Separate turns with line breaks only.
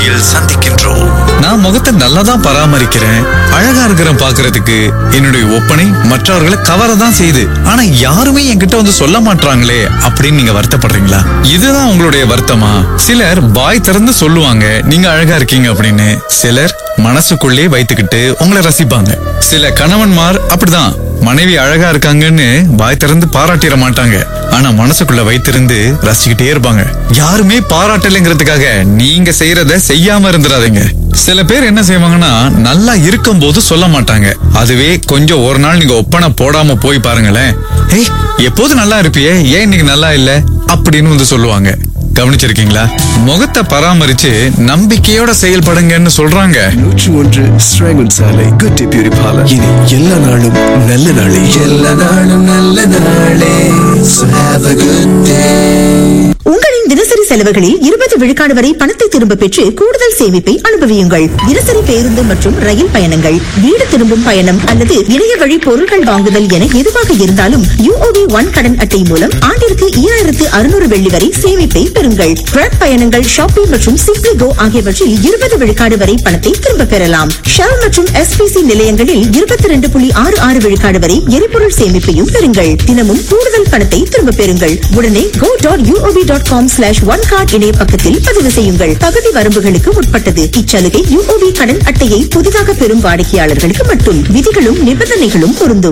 நிகழ்ச்சியில் சந்திக்கின்றோம்
நான் முகத்தை நல்லா தான் பராமரிக்கிறேன் அழகா இருக்கிறேன் பாக்குறதுக்கு என்னுடைய ஒப்பனை மற்றவர்களை கவர தான் செய்யுது ஆனா யாருமே என்கிட்ட வந்து சொல்ல மாட்றாங்களே அப்படின்னு நீங்க வருத்தப்படுறீங்களா இதுதான் உங்களுடைய வருத்தமா சிலர் வாய் திறந்து சொல்லுவாங்க நீங்க அழகா இருக்கீங்க அப்படின்னு சிலர் மனசுக்குள்ளே வைத்துக்கிட்டு உங்களை ரசிப்பாங்க சில கணவன்மார் அப்படிதான் மனைவி அழகா இருக்காங்கன்னு வாய் திறந்து பாராட்டிட மாட்டாங்க ஆனா மனசுக்குள்ள வைத்திருந்து ரசிச்சுக்கிட்டே இருப்பாங்க யாருமே பாராட்டலைங்கிறதுக்காக நீங்க செய்யறத செய்யாம இருந்துடாதீங்க சில பேர் என்ன செய்வாங்கன்னா நல்லா இருக்கும் போது சொல்ல மாட்டாங்க அதுவே கொஞ்சம் ஒரு நாள் நீங்க ஒப்பனை போடாம போய் பாருங்களேன் ஏய் எப்போது நல்லா இருப்பியே ஏன் இன்னைக்கு நல்லா இல்ல அப்படின்னு வந்து சொல்லுவாங்க கவனிச்சிருக்கீங்களா முகத்தை பராமரிச்சு நம்பிக்கையோட செயல்படுங்கன்னு சொல்றாங்க
நூற்று ஒன்று ஸ்ராங்கன் சாலை குட்டி பியூரி பார்லர் இனி எல்லா நாளும் நல்ல நாளே எல்லா நாளும் நல்ல நாளே So have a good day.
உங்களின் தினசரி செலவுகளில் இருபது விழுக்காடு வரை பணத்தை திரும்ப பெற்று கூடுதல் சேமிப்பை அனுபவியுங்கள் தினசரி பேருந்து மற்றும் ரயில் பயணங்கள் வீடு திரும்பும் பயணம் அல்லது இணைய வழி பொருட்கள் வாங்குதல் என எதுவாக இருந்தாலும் யூஓபி ஒன் கடன் அட்டை மூலம் ஆண்டிற்கு ஈராயிரத்து அறுநூறு வெள்ளி வரை சேமிப்பை பெறுங்கள் ட்ரக் பயணங்கள் ஷாப்பிங் மற்றும் சிப்ளி கோ ஆகியவற்றில் இருபது விழுக்காடு வரை பணத்தை திரும்ப பெறலாம் ஷெல் மற்றும் எஸ்பிசி நிலையங்களில் இருபத்தி ரெண்டு புள்ளி ஆறு ஆறு விழுக்காடு வரை எரிபொருள் சேமிப்பையும் பெறுங்கள் தினமும் கூடுதல் பணத்தை திரும்ப பெறுங்கள் உடனே go dot UOB dot com slash one card இணைய பக்கத்தில் பதிவு செய்யுங்கள் தகுதி வரம்புகளுக்கு உட்பட்டது இச்சலுகை யூஓபி கடன் அட்டையை புதிதாக பெறும் வாடிக்கையாளர்களுக்கு மட்டும் விதிகளும் நிபந்தனைகளும் பொருந்தும்